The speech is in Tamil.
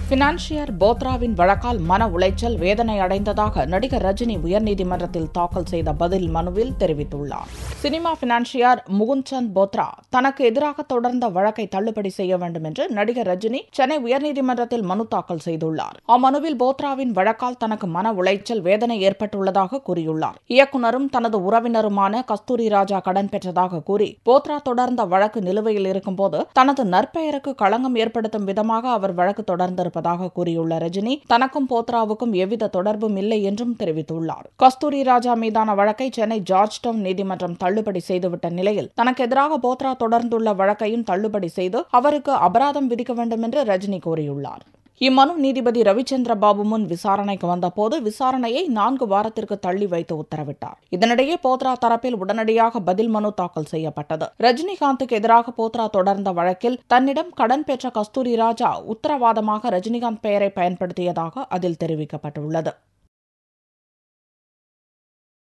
பினான்சியர் போத்ராவின் வழக்கால் மன உளைச்சல் வேதனை அடைந்ததாக நடிகர் ரஜினி உயர்நீதிமன்றத்தில் தாக்கல் செய்த பதில் மனுவில் தெரிவித்துள்ளார் சினிமா பினான்சியர் முகுந்த்சந்த் போத்ரா தனக்கு எதிராக தொடர்ந்த வழக்கை தள்ளுபடி செய்ய வேண்டும் என்று நடிகர் ரஜினி சென்னை உயர்நீதிமன்றத்தில் மனு தாக்கல் செய்துள்ளார் அம்மனுவில் போத்ராவின் வழக்கால் தனக்கு மன உளைச்சல் வேதனை ஏற்பட்டுள்ளதாக கூறியுள்ளார் இயக்குனரும் தனது உறவினருமான கஸ்தூரி ராஜா கடன் பெற்றதாக கூறி போத்ரா தொடர்ந்த வழக்கு நிலுவையில் இருக்கும்போது தனது நற்பெயருக்கு களங்கம் ஏற்படுத்தும் விதமாக அவர் வழக்கு தொடர்ந்திருப்பதாக கூறியுள்ள ரஜினி தனக்கும் போத்ராவுக்கும் எவ்வித தொடர்பும் இல்லை என்றும் தெரிவித்துள்ளார் கஸ்தூரி ராஜா மீதான வழக்கை சென்னை ஜார்ஜ் டவுன் நீதிமன்றம் தள்ளுபடி செய்துவிட்ட நிலையில் தனக்கு எதிராக போத்ரா தொடர்ந்துள்ள வழக்கையும் தள்ளுபடி செய்து அவருக்கு அபராதம் விதிக்க வேண்டும் என்று ரஜினி கூறியுள்ளார் இம்மனு நீதிபதி ரவிச்சந்திர பாபு முன் விசாரணைக்கு வந்தபோது விசாரணையை நான்கு வாரத்திற்கு தள்ளி வைத்து உத்தரவிட்டார் இதனிடையே போத்ரா தரப்பில் உடனடியாக பதில் மனு தாக்கல் செய்யப்பட்டது ரஜினிகாந்துக்கு எதிராக போத்ரா தொடர்ந்த வழக்கில் தன்னிடம் கடன் பெற்ற கஸ்தூரி ராஜா உத்தரவாதமாக ரஜினிகாந்த் பெயரை பயன்படுத்தியதாக அதில் தெரிவிக்கப்பட்டுள்ளது